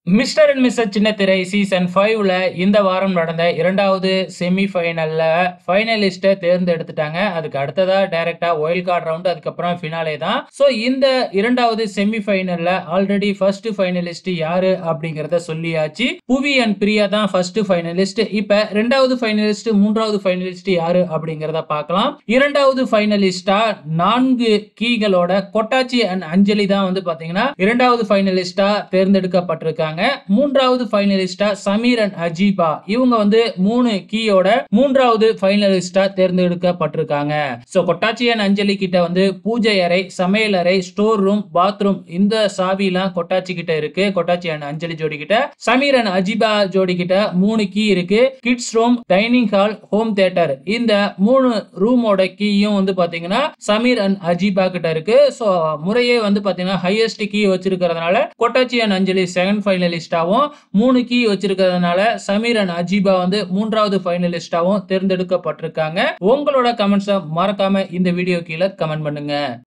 mister and missus Chinnathirai season ஃபைவ்ல இந்த வாரம் நடந்த இரண்டாவது செமி ஃபைனல்ல ஃபைனலிஸ்ட்டை தேர்ந்தெடுத்துட்டாங்க அதுக்கு அடுத்ததா டைரக்டா ஒயில் கார்டு ரவுண்ட் அதுக்கப்புறம் ஃபினாலே தான் ஸோ இந்த இரண்டாவது செமி ஃபைனல்ல ஆல்ரெடி ஃபர்ஸ்ட் ஃபைனலிஸ்ட் யாரு அப்படிங்கறத சொல்லியாச்சு புவி அண்ட் பிரியா தான் ஃபர்ஸ்ட் ஃபைனலிஸ்ட் இப்ப ரெண்டாவது ஃபைனலிஸ்ட் மூன்றாவது ஃபைனலிஸ்ட் யாரு அப்படிங்கறத பார்க்கலாம் இரண்டாவது ஃபைனலிஸ்டா நான்கு கீகளோட கொட்டாச்சி அண்ட் அஞ்சலி தான் வந்து பாத்தீங்கன்னா இரண்டாவது ஃபைனலிஸ்டா தேர்ந்தெடுக்கப்பட்டிருக்காங்க மூன்றாவது ஃபைனலிஸ்டா சமீர் அண்ட் அஜீபா இவங்க வந்து மூணு கீயோட மூன்றாவது ஃபைனலிஸ்டா தேர்ந்தெடுக்கப்பட்டிருக்காங்க சோ கொட்டாச்சி அண்ட் அஞ்சலி கிட்ட வந்து பூஜை அறை சமையல் அறை ஸ்டோர் ரூம் பாத்ரூம் இந்த சாவிலாம் கொட்டாச்சி கிட்ட இருக்கு கொட்டாச்சி அண்ட் அஞ்சலி ஜோடி கிட்ட சமீர் அண்ட் அஜிபா ஜோடி கிட்ட மூணு கீ இருக்கு kids room dining hall home theatre இந்த மூணு ரூமோட கீயும் வந்து பாத்தீங்கன்னா சமீர் அண்ட் அஜிபா கிட்ட இருக்கு சோ முறையே வந்து பாத்தீங்கன்னா ஹையஸ்ட் கீ வச்சிருக்கிறதுனால கொட்டாச்சி அண்ட் அஞ்சலி செகண்ட் ஃபைனலிஸ்டாவும் மூணு கீ வச்சிருக்கிறதுனால சமீர் அண்ட் அஜிபா வந்து மூன்றாவது ஃபைனலிஸ்டாவும் தேர்ந்தெடுக்கப்பட்டிருக்காங்க உங்களோட கமெண்ட்ஸை மறக்காம இந்த வீடியோ கீழே கமெண்ட் பண்ணுங்க